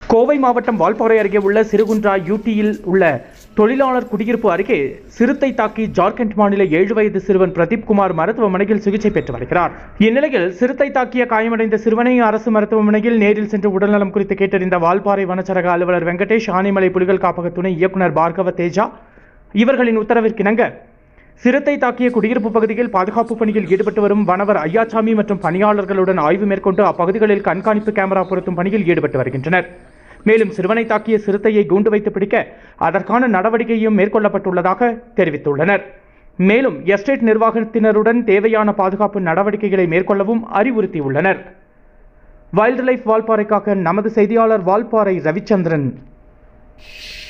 கோவை மாவட்டம் வால்பாறை அருகே உள்ள சிறுகுன்றா யூடியில் உள்ள தொழிலாளர் குடியிருப்பு அருகே சிறுத்தை தாக்கி ஜார்க்கண்ட் மாநில ஏழு வயது சிறுவன் பிரதீப் குமார் மருத்துவமனையில் சிகிச்சை பெற்று வருகிறார் இந்நிலையில் சிறுத்தை தாக்கிய காயமடைந்த சிறுவனை அரசு மருத்துவமனையில் நேரில் சென்று உடல்நலம் குறித்து கேட்டறிந்த வால்பாறை வனச்சரக அலுவலர் வெங்கடேஷ் ஆனைமலை புலிகள் காப்பக துணை இயக்குனர் பார்கவ தேஜா இவர்களின் உத்தரவிற்கிணங்க சிறுத்தை தாக்கிய குடியிருப்பு பகுதியில் பாதுகாப்பு பணியில் ஈடுபட்டு வரும் வனவர் ஐயாச்சாமி மற்றும் பணியாளர்களுடன் ஆய்வு மேற்கொண்டு அப்பகுதிகளில் கண்காணிப்பு கேமரா பொருத்தும் பணியில் ஈடுபட்டு வருகின்றனர் மேலும் சிறுவனை தாக்கிய சிறுத்தையை கூண்டு வைத்து பிடிக்க அதற்கான நடவடிக்கையும் மேற்கொள்ளப்பட்டுள்ளதாக தெரிவித்துள்ளனர் மேலும் எஸ்டேட் நிர்வாகத்தினருடன் தேவையான பாதுகாப்பு நடவடிக்கைகளை மேற்கொள்ளவும் அறிவுறுத்தியுள்ளனர் வைல்ட் லைஃப் வால்பாறைக்காக நமது செய்தியாளர் வால்பாறை ரவிச்சந்திரன்